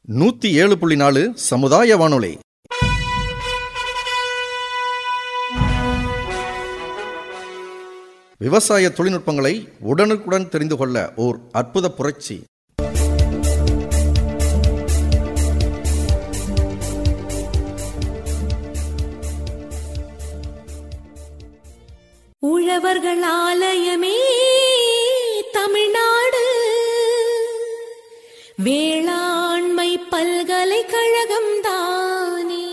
நூத்தி ஏழு புள்ளி நாலு சமுதாய வானொலி விவசாய தொழில்நுட்பங்களை உடனுக்குடன் தெரிந்து கொள்ள ஓர் அற்புத புரட்சி உழவர்கள் ஆலயமே தமிழ்நாடு வேளாண்மை பல்கலைக்கழகம் தானே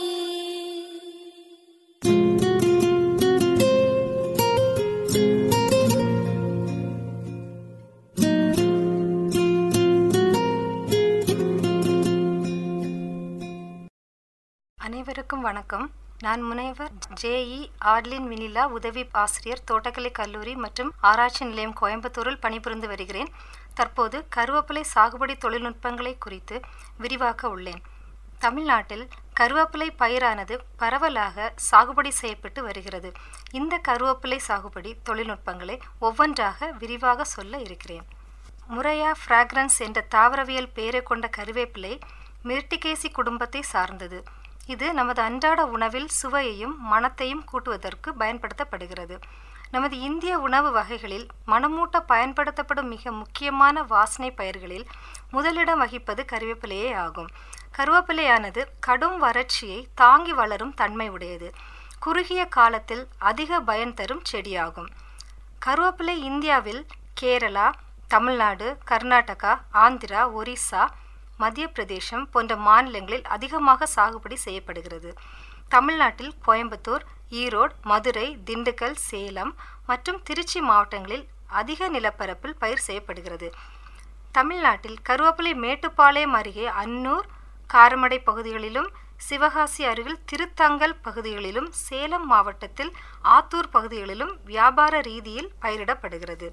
அனைவருக்கும் வணக்கம் நான் முனைவர் ஜேஇ ஆர்லின் வினிலா உதவி ஆசிரியர் தோட்டக்கலை கல்லூரி மற்றும் ஆராய்ச்சி நிலையம் கோயம்புத்தூரில் பணிபுரிந்து வருகிறேன் தற்போது கருவேப்பிலை சாகுபடி தொழில்நுட்பங்களை குறித்து விரிவாக்க உள்ளேன் தமிழ்நாட்டில் கருவேப்பிலை பயிரானது பரவலாக சாகுபடி செய்யப்பட்டு வருகிறது இந்த கருவேப்பிலை சாகுபடி தொழில்நுட்பங்களை ஒவ்வொன்றாக விரிவாக சொல்ல இருக்கிறேன் முறையா ஃப்ராக்ரன்ஸ் என்ற தாவரவியல் பெயரை கொண்ட கருவேப்பிலை மிர்டிகேசி குடும்பத்தை சார்ந்தது இது நமது அன்றாட உணவில் சுவையையும் மணத்தையும் கூட்டுவதற்கு பயன்படுத்தப்படுகிறது நமது இந்திய உணவு வகைகளில் மணமூட்ட பயன்படுத்தப்படும் மிக முக்கியமான வாசனை பயிர்களில் முதலிடம் வகிப்பது கருவேப்பிலையே ஆகும் கருவேப்பிலையானது கடும் வறட்சியை தாங்கி வளரும் தன்மை உடையது குறுகிய காலத்தில் அதிக பயன் தரும் செடியாகும் கருவேப்பிலை இந்தியாவில் கேரளா தமிழ்நாடு கர்நாடகா ஆந்திரா ஒரிசா மத்திய பிரதேசம் போன்ற மாநிலங்களில் அதிகமாக சாகுபடி செய்யப்படுகிறது தமிழ்நாட்டில் கோயம்புத்தூர் ஈரோடு மதுரை திண்டுக்கல் சேலம் மற்றும் திருச்சி மாவட்டங்களில் அதிக நிலப்பரப்பில் பயிர் செய்யப்படுகிறது தமிழ்நாட்டில் கருவேப்பிலை மேட்டுப்பாளையம் அருகே அன்னூர் காரமடை பகுதிகளிலும் சிவகாசி அருகில் திருத்தங்கல் பகுதிகளிலும் சேலம் மாவட்டத்தில் ஆத்தூர் பகுதிகளிலும் வியாபார ரீதியில் பயிரிடப்படுகிறது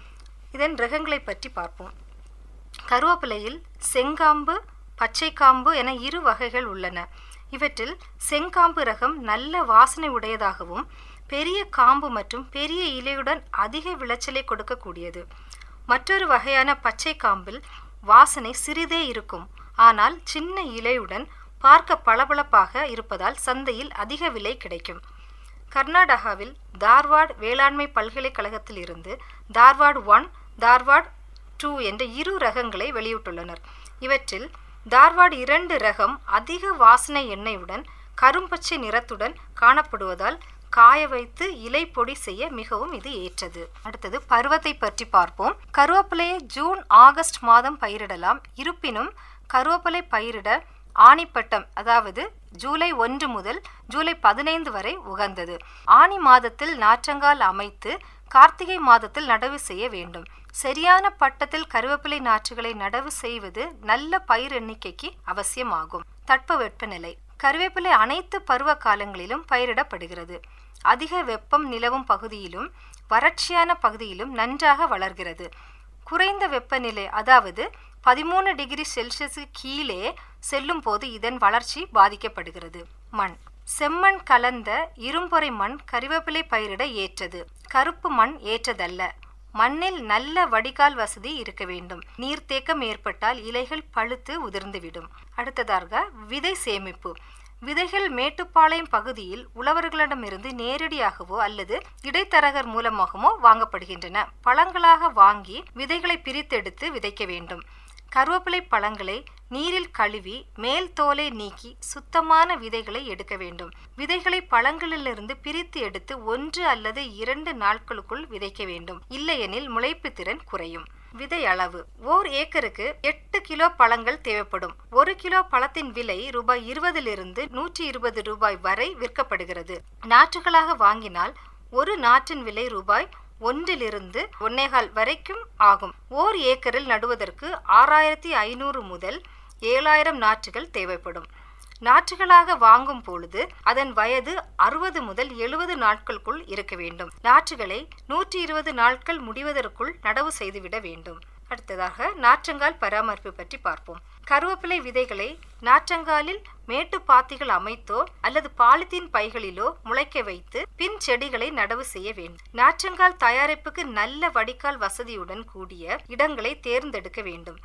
இதன் ரகங்களை பற்றி பார்ப்போம் கருவேப்பிலையில் செங்காம்பு பச்சைக்காம்பு என இரு வகைகள் உள்ளன இவற்றில் செங்காம்பு ரகம் நல்ல வாசனை உடையதாகவும் பெரிய காம்பு மற்றும் பெரிய இலையுடன் அதிக விளைச்சலை கொடுக்கக்கூடியது மற்றொரு வகையான பச்சை காம்பில் வாசனை சிறிதே இருக்கும் ஆனால் சின்ன இலையுடன் பார்க்க பளபளப்பாக இருப்பதால் சந்தையில் அதிக விலை கிடைக்கும் கர்நாடகாவில் தார்வாட் வேளாண்மை பல்கலைக்கழகத்தில் இருந்து தார்வாட் ஒன் தார்வாட் டூ என்ற இரு ரகங்களை வெளியிட்டுள்ளனர் இவற்றில் தார்வாட் இரண்டு ரகம் அதிக வாசனை எண்ணெயுடன் கரும்பச்சை நிறத்துடன் காணப்படுவதால் காய வைத்து இலை பொடி செய்ய மிகவும் இது ஏற்றது அடுத்தது பருவத்தை பற்றி பார்ப்போம் கருவேப்பிலையை ஜூன் ஆகஸ்ட் மாதம் பயிரிடலாம் இருப்பினும் கருவேப்பிலை பயிரிட ஆணிப்பட்டம் அதாவது ஜூலை ஒன்று முதல் ஜூலை பதினைந்து வரை உகந்தது ஆணி மாதத்தில் நாற்றங்கால் அமைத்து கார்த்திகை மாதத்தில் நடவு செய்ய வேண்டும் சரியான பட்டத்தில் கருவேப்பிலை நாற்றுகளை நடவு செய்வது நல்ல பயிர் எண்ணிக்கைக்கு அவசியமாகும் தட்ப வெப்பநிலை கருவேப்பிலை அனைத்து பருவ காலங்களிலும் பயிரிடப்படுகிறது அதிக வெப்பம் நிலவும் பகுதியிலும் வறட்சியான பகுதியிலும் நன்றாக வளர்கிறது குறைந்த வெப்பநிலை அதாவது பதிமூணு டிகிரி செல்சியஸுக்கு கீழே செல்லும் போது இதன் வளர்ச்சி பாதிக்கப்படுகிறது மண் செம்மண் கலந்த இரும்பொறை மண் கறிவேப்பிலை பயிரிட ஏற்றது கருப்பு மண் ஏற்றதல்ல மண்ணில் நல்ல வடிகால் வசதி இருக்க வேண்டும் நீர்த்தேக்கம் ஏற்பட்டால் இலைகள் பழுத்து உதிர்ந்துவிடும் அடுத்ததாக விதை சேமிப்பு விதைகள் மேட்டுப்பாளையம் பகுதியில் உழவர்களிடமிருந்து நேரடியாகவோ அல்லது இடைத்தரகர் மூலமாகவோ வாங்கப்படுகின்றன பழங்களாக வாங்கி விதைகளை பிரித்தெடுத்து விதைக்க வேண்டும் கருவேப்பிலை பழங்களை நீரில் கழுவி மேல் தோலை நீக்கி சுத்தமான விதைகளை எடுக்க வேண்டும் விதைகளை பழங்களிலிருந்து பிரித்து எடுத்து ஒன்று அல்லது இரண்டு நாட்களுக்குள் விதைக்க வேண்டும் இல்லையெனில் முளைப்பு திறன் குறையும் விதை அளவு ஓர் ஏக்கருக்கு எட்டு கிலோ பழங்கள் தேவைப்படும் ஒரு கிலோ பழத்தின் விலை ரூபாய் இருபதிலிருந்து நூற்றி இருபது ரூபாய் வரை விற்கப்படுகிறது நாற்றுகளாக வாங்கினால் ஒரு நாற்றின் விலை ரூபாய் ஒன்றிலிருந்து ஒன்னேகால் வரைக்கும் ஆகும் ஓர் ஏக்கரில் நடுவதற்கு ஆறாயிரத்தி ஐநூறு முதல் ஏழாயிரம் நாற்றுகள் தேவைப்படும் நாற்றுகளாக வாங்கும் பொழுது அதன் வயது அறுபது முதல் எழுபது நாட்களுக்குள் இருக்க வேண்டும் நாற்றுகளை நூற்றி இருபது நாட்கள் முடிவதற்குள் நடவு செய்துவிட வேண்டும் அடுத்ததாக நாற்றங்கால் பராமரிப்பு பற்றி பார்ப்போம் கருவேப்பிலை விதைகளை நாற்றங்காலில் மேட்டு பாத்திகள் அமைத்தோ அல்லது பாலித்தீன் பைகளிலோ முளைக்க வைத்து பின் செடிகளை நடவு செய்ய வேண்டும் நாற்றங்கால் தயாரிப்புக்கு நல்ல வடிகால் வசதியுடன் கூடிய இடங்களை தேர்ந்தெடுக்க வேண்டும்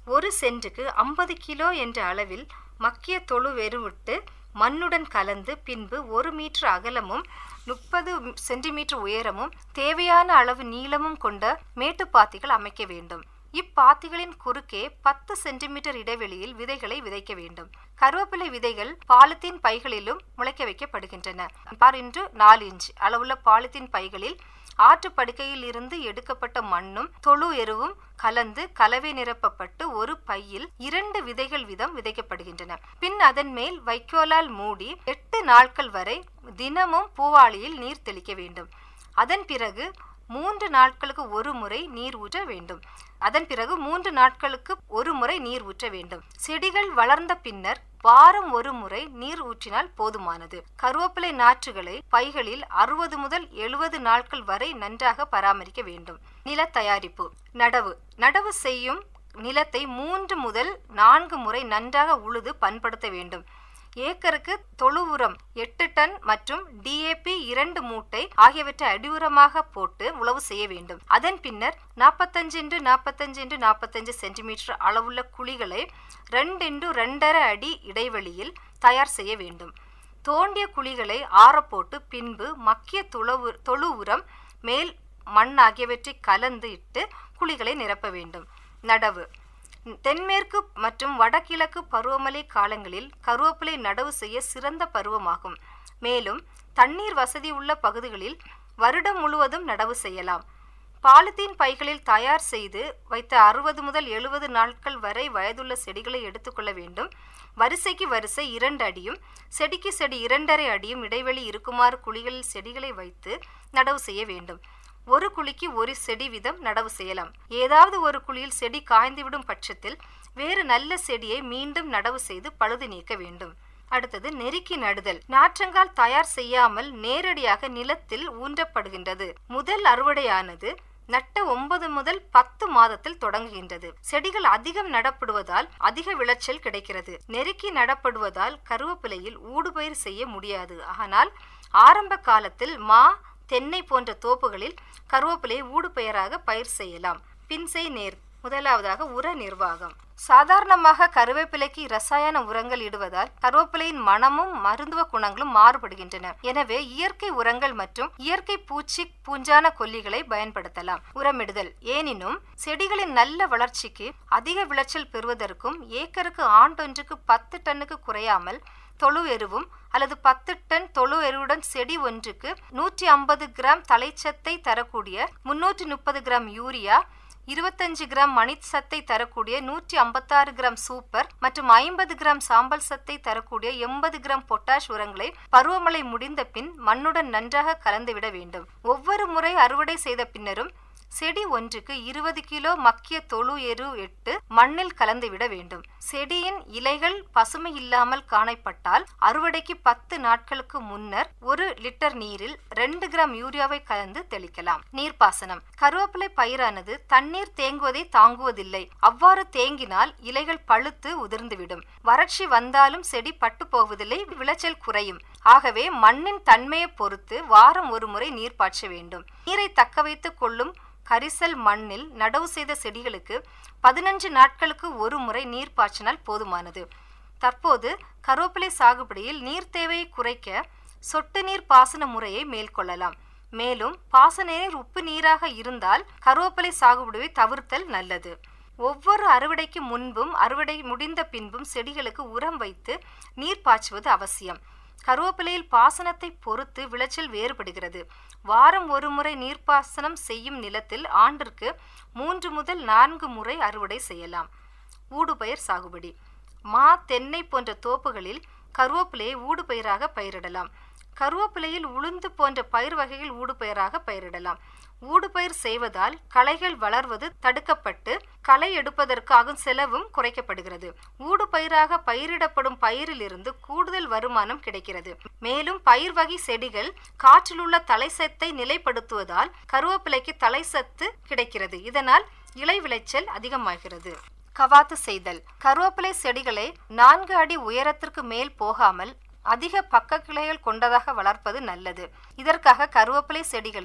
ஒரு சென்ட்டுக்கு ஐம்பது கிலோ என்ற அளவில் மக்கிய தொழு வெறுவிட்டு மண்ணுடன் கலந்து பின்பு ஒரு மீட்டர் அகலமும் முப்பது சென்டிமீட்டர் உயரமும் தேவையான அளவு நீளமும் கொண்ட மேட்டுப்பாத்திகள் அமைக்க வேண்டும் இப்பாத்திகளின் குறுக்கே பத்து சென்டிமீட்டர் இடைவெளியில் விதைகளை விதைக்க வேண்டும் கருவேப்பிலை விதைகள் பாலித்தீன் பைகளிலும் முளைக்க வைக்கப்படுகின்றன ஆறு இன்று நாலு இன்ச் அளவுள்ள பாலித்தீன் பைகளில் ஆற்று படுக்கையில் இருந்து எடுக்கப்பட்ட மண்ணும் தொழு எருவும் கலந்து கலவை நிரப்பப்பட்டு ஒரு பையில் இரண்டு விதைகள் வீதம் விதைக்கப்படுகின்றன பின் அதன் மேல் வைக்கோலால் மூடி எட்டு நாட்கள் வரை தினமும் பூவாளியில் நீர் தெளிக்க வேண்டும் அதன் பிறகு மூன்று நாட்களுக்கு ஒரு முறை நீர் ஊற்ற வேண்டும் அதன் பிறகு மூன்று நாட்களுக்கு ஒரு முறை நீர் ஊற்ற வேண்டும் செடிகள் வளர்ந்த பின்னர் வாரம் ஒரு முறை நீர் ஊற்றினால் போதுமானது கருவேப்பிலை நாற்றுகளை பைகளில் அறுபது முதல் எழுபது நாட்கள் வரை நன்றாக பராமரிக்க வேண்டும் நில தயாரிப்பு நடவு நடவு செய்யும் நிலத்தை மூன்று முதல் நான்கு முறை நன்றாக உழுது பண்படுத்த வேண்டும் ஏக்கருக்கு தொழு உரம் எட்டு டன் மற்றும் டிஏபி இரண்டு மூட்டை ஆகியவற்றை அடியுரமாக போட்டு உழவு செய்ய வேண்டும் அதன் பின்னர் நாற்பத்தஞ்சு இன்று நாற்பத்தஞ்சு இன்று நாற்பத்தஞ்சு சென்டிமீட்டர் அளவுள்ள குழிகளை ரெண்டு இன்று ரெண்டரை அடி இடைவெளியில் தயார் செய்ய வேண்டும் தோண்டிய குழிகளை ஆறப்போட்டு பின்பு மக்கிய துளவு தொழு உரம் மேல் மண் ஆகியவற்றை கலந்து இட்டு குழிகளை நிரப்ப வேண்டும் நடவு தென்மேற்கு மற்றும் வடகிழக்கு பருவமழை காலங்களில் கருவேப்பிலை நடவு செய்ய சிறந்த பருவமாகும் மேலும் தண்ணீர் வசதி உள்ள பகுதிகளில் வருடம் முழுவதும் நடவு செய்யலாம் பாலித்தீன் பைகளில் தயார் செய்து வைத்த அறுபது முதல் எழுபது நாட்கள் வரை வயதுள்ள செடிகளை எடுத்துக்கொள்ள வேண்டும் வரிசைக்கு வரிசை இரண்டு அடியும் செடிக்கு செடி இரண்டரை அடியும் இடைவெளி இருக்குமாறு குழிகளில் செடிகளை வைத்து நடவு செய்ய வேண்டும் ஒரு குழிக்கு ஒரு செடி வீதம் நடவு செய்யலாம் ஏதாவது ஒரு குழியில் செடி காய்ந்துவிடும் பட்சத்தில் வேறு நல்ல செடியை மீண்டும் நடவு செய்து பழுது நீக்க வேண்டும் அடுத்தது நெருக்கி நடுதல் நாற்றங்கால் தயார் செய்யாமல் நேரடியாக நிலத்தில் ஊன்றப்படுகின்றது முதல் அறுவடையானது நட்ட ஒன்பது முதல் பத்து மாதத்தில் தொடங்குகின்றது செடிகள் அதிகம் நடப்படுவதால் அதிக விளைச்சல் கிடைக்கிறது நெருக்கி நடப்படுவதால் கருவேப்பிலையில் ஊடுபயிர் செய்ய முடியாது ஆனால் ஆரம்ப காலத்தில் மா தென்னை போன்ற தோப்புகளில் கருவேப்பிலை ஊடுபெயராக பயிர் செய்யலாம் பின்செய் நேர் முதலாவதாக உர நிர்வாகம் சாதாரணமாக கருவேப்பிலைக்கு ரசாயன உரங்கள் இடுவதால் கருவேப்பிலையின் மனமும் மருத்துவ குணங்களும் மாறுபடுகின்றன எனவே இயற்கை உரங்கள் மற்றும் இயற்கை பூச்சி பூஞ்சான கொல்லிகளை பயன்படுத்தலாம் உரமிடுதல் எனினும் செடிகளின் நல்ல வளர்ச்சிக்கு அதிக விளைச்சல் பெறுவதற்கும் ஏக்கருக்கு ஆண்டொன்றுக்கு பத்து டன்னுக்கு குறையாமல் தொழு எருவும் அல்லது பத்து டன் தொழு எருவுடன் செடி ஒன்றுக்கு நூற்றி ஐம்பது கிராம் தலைச்சத்தை தரக்கூடிய முன்னூற்றி முப்பது கிராம் யூரியா இருபத்தஞ்சு கிராம் மணிச் சத்தை தரக்கூடிய நூற்றி ஐம்பத்தாறு கிராம் சூப்பர் மற்றும் ஐம்பது கிராம் சாம்பல் சத்தை தரக்கூடிய எண்பது கிராம் பொட்டாஷ் உரங்களை பருவமழை முடிந்த பின் மண்ணுடன் நன்றாக கலந்துவிட வேண்டும் ஒவ்வொரு முறை அறுவடை செய்த பின்னரும் செடி ஒன்றுக்கு இருபது கிலோ மக்கிய தொழு எரு எட்டு மண்ணில் கலந்துவிட வேண்டும் செடியின் இலைகள் பசுமை இல்லாமல் காணப்பட்டால் அறுவடைக்கு பத்து நாட்களுக்கு முன்னர் ஒரு லிட்டர் நீரில் ரெண்டு கிராம் யூரியாவை கலந்து தெளிக்கலாம் நீர்ப்பாசனம் கருவேப்பிலை பயிரானது தண்ணீர் தேங்குவதை தாங்குவதில்லை அவ்வாறு தேங்கினால் இலைகள் பழுத்து உதிர்ந்துவிடும் வறட்சி வந்தாலும் செடி பட்டு போவதில்லை விளைச்சல் குறையும் ஆகவே மண்ணின் தன்மையை பொறுத்து வாரம் ஒரு முறை நீர் பாய்ச்ச வேண்டும் நீரை தக்க வைத்துக் கொள்ளும் கரிசல் மண்ணில் நடவு செய்த செடிகளுக்கு பதினஞ்சு நாட்களுக்கு ஒரு முறை நீர் பாய்ச்சினால் போதுமானது தற்போது கருவேப்பிலை சாகுபடியில் நீர் தேவையை குறைக்க சொட்டு நீர் பாசன முறையை மேற்கொள்ளலாம் மேலும் பாசன நீர் உப்பு நீராக இருந்தால் கருவேப்பிலை சாகுபடியை தவிர்த்தல் நல்லது ஒவ்வொரு அறுவடைக்கு முன்பும் அறுவடை முடிந்த பின்பும் செடிகளுக்கு உரம் வைத்து நீர் பாய்ச்சுவது அவசியம் கருவேப்பிலையில் பாசனத்தை பொறுத்து விளைச்சல் வேறுபடுகிறது வாரம் ஒரு முறை நீர்ப்பாசனம் செய்யும் நிலத்தில் ஆண்டிற்கு மூன்று முதல் நான்கு முறை அறுவடை செய்யலாம் ஊடுபயிர் சாகுபடி மா தென்னை போன்ற தோப்புகளில் கருவேப்பிலையை ஊடுபயிராக பயிரிடலாம் கருவேப்பிலையில் உளுந்து போன்ற பயிர் வகைகள் ஊடுபயிராக பயிரிடலாம் ஊடுபயிர் செய்வதால் களைகள் வளர்வது தடுக்கப்பட்டு களை எடுப்பதற்கு ஆகும் செலவும் குறைக்கப்படுகிறது ஊடுபயிராக பயிரிடப்படும் பயிரிலிருந்து கூடுதல் வருமானம் கிடைக்கிறது மேலும் பயிர் வகை செடிகள் காற்றில் உள்ள தலைசத்தை நிலைப்படுத்துவதால் கருவேப்பிலைக்கு தலைசத்து கிடைக்கிறது இதனால் இலை விளைச்சல் அதிகமாகிறது கவாத்து செய்தல் கருவேப்பிலை செடிகளை நான்கு அடி உயரத்திற்கு மேல் போகாமல் அதிக பக்க கிளைகள் கொண்டதாக வளர்ப்பது நல்லது இதற்காக கருவேப்பிலை செடிகளை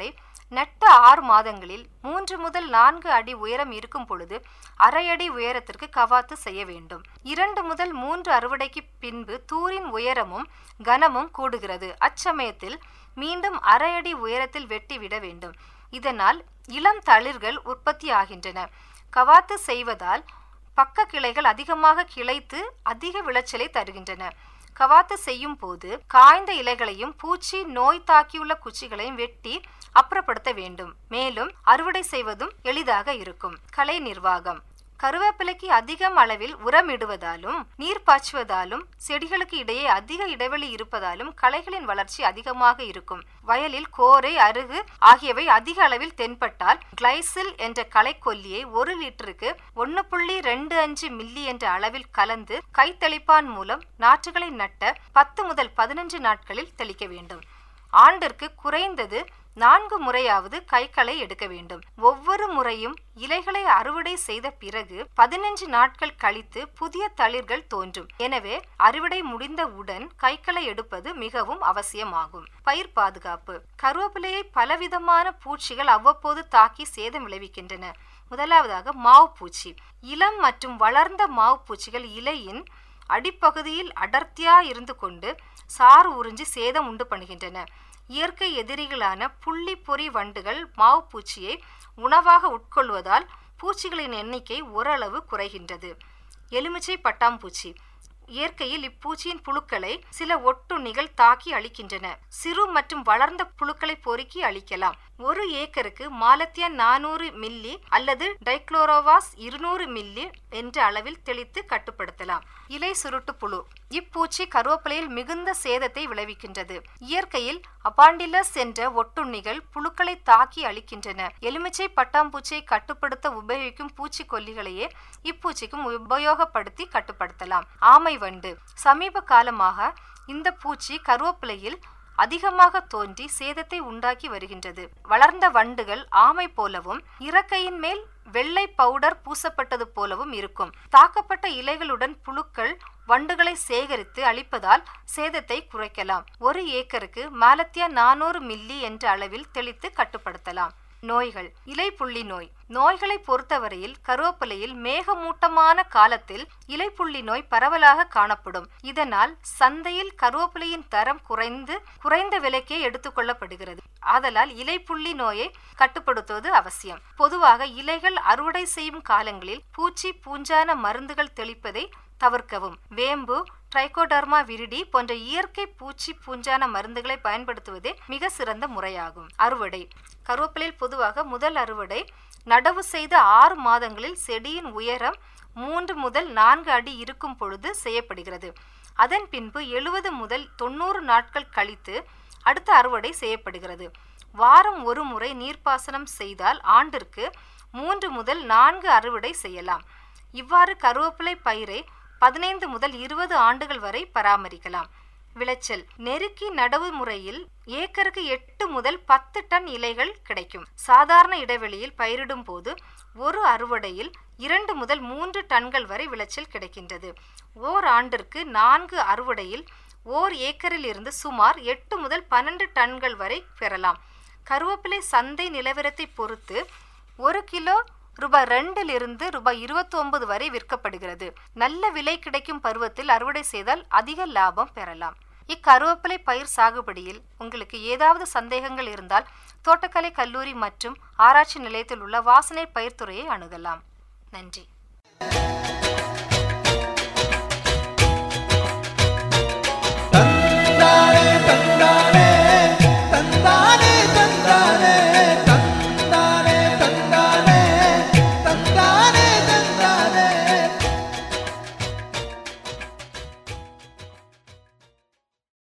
நட்ட ஆறு மாதங்களில் மூன்று முதல் நான்கு அடி உயரம் இருக்கும் பொழுது அரை அடி உயரத்திற்கு கவாத்து செய்ய வேண்டும் இரண்டு முதல் மூன்று அறுவடைக்கு பின்பு தூரின் உயரமும் கனமும் கூடுகிறது அச்சமயத்தில் மீண்டும் அரை அடி உயரத்தில் வெட்டிவிட வேண்டும் இதனால் இளம் தளிர்கள் உற்பத்தி ஆகின்றன கவாத்து செய்வதால் பக்க கிளைகள் அதிகமாக கிளைத்து அதிக விளைச்சலை தருகின்றன கவாத்து செய்யும் போது காய்ந்த இலைகளையும் பூச்சி நோய் தாக்கியுள்ள குச்சிகளையும் வெட்டி அப்புறப்படுத்த வேண்டும் மேலும் அறுவடை செய்வதும் எளிதாக இருக்கும் கலை நிர்வாகம் கருவேப்பிலைக்கு அதிகம் அளவில் உரமிடுவதாலும் நீர் பாய்ச்சுவதாலும் செடிகளுக்கு இடையே அதிக இடைவெளி இருப்பதாலும் களைகளின் வளர்ச்சி அதிகமாக இருக்கும் வயலில் கோரை அருகு ஆகியவை அதிக அளவில் தென்பட்டால் கிளைசில் என்ற களைக்கொல்லியை ஒரு லிட்டருக்கு ஒன்னு புள்ளி ரெண்டு அஞ்சு மில்லி என்ற அளவில் கலந்து கைத்தெளிப்பான் மூலம் நாற்றுகளை நட்ட பத்து முதல் பதினஞ்சு நாட்களில் தெளிக்க வேண்டும் ஆண்டிற்கு குறைந்தது நான்கு முறையாவது கைகளை எடுக்க வேண்டும் ஒவ்வொரு முறையும் இலைகளை அறுவடை செய்த பிறகு பதினஞ்சு நாட்கள் கழித்து புதிய தளிர்கள் தோன்றும் எனவே அறுவடை முடிந்தவுடன் கைகளை எடுப்பது மிகவும் அவசியமாகும் பயிர் பாதுகாப்பு கருவேப்பிலையை பலவிதமான பூச்சிகள் அவ்வப்போது தாக்கி சேதம் விளைவிக்கின்றன முதலாவதாக மாவு பூச்சி இளம் மற்றும் வளர்ந்த மாவு பூச்சிகள் இலையின் அடிப்பகுதியில் அடர்த்தியா இருந்து கொண்டு சாறு உறிஞ்சி சேதம் உண்டு பண்ணுகின்றன இயற்கை எதிரிகளான புள்ளி பொறி வண்டுகள் மாவு பூச்சியை உணவாக உட்கொள்வதால் பூச்சிகளின் எண்ணிக்கை ஓரளவு குறைகின்றது எலுமிச்சை பட்டாம்பூச்சி இயற்கையில் இப்பூச்சியின் புழுக்களை சில ஒட்டுண்ணிகள் தாக்கி அழிக்கின்றன சிறு மற்றும் வளர்ந்த புழுக்களை பொறுக்கி அழிக்கலாம் ஒரு ஏக்கருக்கு மாலத்தியா நானூறு மில்லி அல்லது டைக்ளோரோவாஸ் இருநூறு மில்லி என்ற அளவில் தெளித்து கட்டுப்படுத்தலாம் இலை சுருட்டு புழு இப்பூச்சி கருவேப்பிலையில் மிகுந்த சேதத்தை விளைவிக்கின்றது இயற்கையில் அபாண்டிலஸ் என்ற ஒட்டுண்ணிகள் புழுக்களை தாக்கி அழிக்கின்றன எலுமிச்சை பட்டாம்பூச்சியை கட்டுப்படுத்த உபயோகிக்கும் பூச்சிக்கொல்லிகளையே இப்பூச்சிக்கும் உபயோகப்படுத்தி கட்டுப்படுத்தலாம் ஆமை வண்டு சமீப காலமாக இந்த பூச்சி கருவேப்பிலையில் அதிகமாக தோன்றி சேதத்தை உண்டாக்கி வருகின்றது வளர்ந்த வண்டுகள் ஆமை போலவும் இறக்கையின் மேல் வெள்ளை பவுடர் பூசப்பட்டது போலவும் இருக்கும் தாக்கப்பட்ட இலைகளுடன் புழுக்கள் வண்டுகளை சேகரித்து அழிப்பதால் சேதத்தை குறைக்கலாம் ஒரு ஏக்கருக்கு மாலத்தியா நானூறு மில்லி என்ற அளவில் தெளித்து கட்டுப்படுத்தலாம் நோய்கள் இலைப்புள்ளி நோய் நோய்களை பொறுத்தவரையில் கருவேப்பிலையில் மேகமூட்டமான காலத்தில் இலைப்புள்ளி நோய் பரவலாக காணப்படும் இதனால் சந்தையில் கருவேப்பிலையின் தரம் குறைந்து குறைந்த விலைக்கே எடுத்துக்கொள்ளப்படுகிறது ஆதலால் இலைப்புள்ளி நோயை கட்டுப்படுத்துவது அவசியம் பொதுவாக இலைகள் அறுவடை செய்யும் காலங்களில் பூச்சி பூஞ்சான மருந்துகள் தெளிப்பதை தவிர்க்கவும் வேம்பு ட்ரைகோடர்மா விரிடி போன்ற இயற்கை பூச்சி பூஞ்சான மருந்துகளை பயன்படுத்துவதே மிக சிறந்த முறையாகும் அறுவடை கருவேப்பிலையில் பொதுவாக முதல் அறுவடை நடவு செய்த ஆறு மாதங்களில் செடியின் உயரம் மூன்று முதல் நான்கு அடி இருக்கும் பொழுது செய்யப்படுகிறது அதன் பின்பு எழுபது முதல் தொண்ணூறு நாட்கள் கழித்து அடுத்த அறுவடை செய்யப்படுகிறது வாரம் ஒரு முறை நீர்ப்பாசனம் செய்தால் ஆண்டிற்கு மூன்று முதல் நான்கு அறுவடை செய்யலாம் இவ்வாறு கருவேப்பிலை பயிரை பதினைந்து முதல் இருபது ஆண்டுகள் வரை பராமரிக்கலாம் விளைச்சல் நெருக்கி நடவு முறையில் ஏக்கருக்கு எட்டு முதல் பத்து டன் இலைகள் கிடைக்கும் சாதாரண இடைவெளியில் பயிரிடும் போது ஒரு அறுவடையில் இரண்டு முதல் மூன்று டன்கள் வரை விளைச்சல் கிடைக்கின்றது ஓர் ஆண்டிற்கு நான்கு அறுவடையில் ஓர் ஏக்கரில் இருந்து சுமார் எட்டு முதல் பன்னெண்டு டன்கள் வரை பெறலாம் கருவேப்பிலை சந்தை நிலவரத்தை பொறுத்து ஒரு கிலோ ரூபாய் ரெண்டிலிருந்து ரூபாய் இருபத்தி ஒன்பது வரை விற்கப்படுகிறது நல்ல விலை கிடைக்கும் பருவத்தில் அறுவடை செய்தால் அதிக லாபம் பெறலாம் இக்கருவேப்பிலை பயிர் சாகுபடியில் உங்களுக்கு ஏதாவது சந்தேகங்கள் இருந்தால் தோட்டக்கலை கல்லூரி மற்றும் ஆராய்ச்சி நிலையத்தில் உள்ள வாசனை பயிர் துறையை அணுகலாம் நன்றி